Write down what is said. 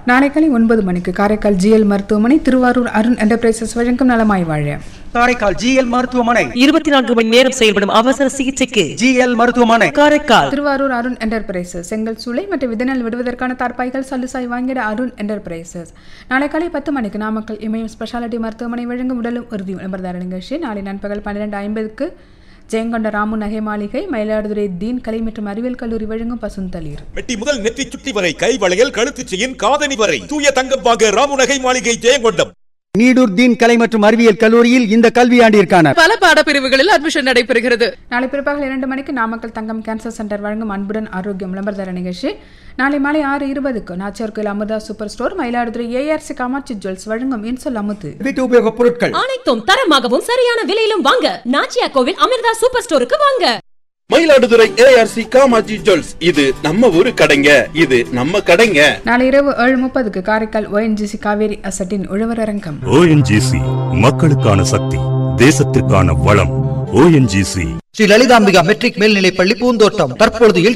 நாளை காலை ஒன்பது மணிக்கு காரைக்கால் ஜிஎல் மருத்துவமனை திருவாரூர் அருண் என்டர்பிரைசஸ் வழங்கும் நலமாய் வாழ காரைக்கால் ஜிஎல் மருத்துவமனை இருபத்தி நான்கு மணி நேரம் செயல்படும் அவசர சிகிச்சைக்கு ஜிஎல் மருத்துவமனை காரைக்கால் திருவாரூர் அருண் என்டர்பிரைசஸ் செங்கல் சூளை மற்றும் விதநெல் விடுவதற்கான தார்பாய்கள் சல்லுசாய் வாங்கிட அருண் என்டர்பிரைசஸ் நாளை காலை பத்து மணிக்கு நாமக்கல் இமயம் ஸ்பெஷாலிட்டி மருத்துவமனை வழங்கும் உடலும் உறுதி விளம்பரதார நிகழ்ச்சி நாளை நண்பகல் பன்னிரெண்டு ஐம்பதுக்கு ஜெயங்கொண்ட ராமு நகை மாளிகை மயிலாடுதுறை தீன் கலை மற்றும் அறிவியல் கல்லூரி வழங்கும் பசுந்தளிர் மெட்டி முதல் நெற்றி சுட்டி வரை கை வளையல் கழுத்து செயின் காதணி வரை தூய தங்கம் வாங்க ராமுநகை மாளிகை ஜெயங்கொண்டம் நீடூர் தீன் கலை மற்றும் அறிவியல் கல்லூரியில் இந்த கல்வியாண்டிற்கான பல பாடப்பிரிவுகளில் அட்மிஷன் நடைபெறுகிறது நாளை பிற்பகல் இரண்டு மணிக்கு நாமக்கல் தங்கம் கேன்சர் சென்டர் வழங்கும் அன்புடன் ஆரோக்கியம் விளம்பரதார நிகழ்ச்சி நாளை மாலை ஆறு இருபதுக்கு Nachiyar Koil Amudha super store Mayiladuthurai A R C Kamatchi jewels வழங்கும் இன்சொல் அமுத்து வீட்டு உபயோகப் பொருட்கள் அனைத்தும் தரமாகவும் சரியான விலையிலும் வாங்க நாச்சியா கோவில் அமிர்தா சூப்பர் ஸ்டோருக்கு வாங்க மயிலாடுதுறை ஏஆர்சி காமாஜி ஜுவல்ஸ் இது நம்ம ஊரு கடைங்க இது நம்ம கடைங்க நாளை இரவு ஏழு முப்பதுக்கு காரைக்கால் ஓஎன்ஜிசி காவேரி அசட்டின் உழவர் அரங்கம் ஓஎன்ஜிசி மக்களுக்கான சக்தி தேசத்திற்கான வளம் ஓஎன்ஜிசி ஸ்ரீ லலிதாம்பிகா மெட்ரிக் மேல்நிலைப்பள்ளி பூந்தோட்டம் தற்பொழுது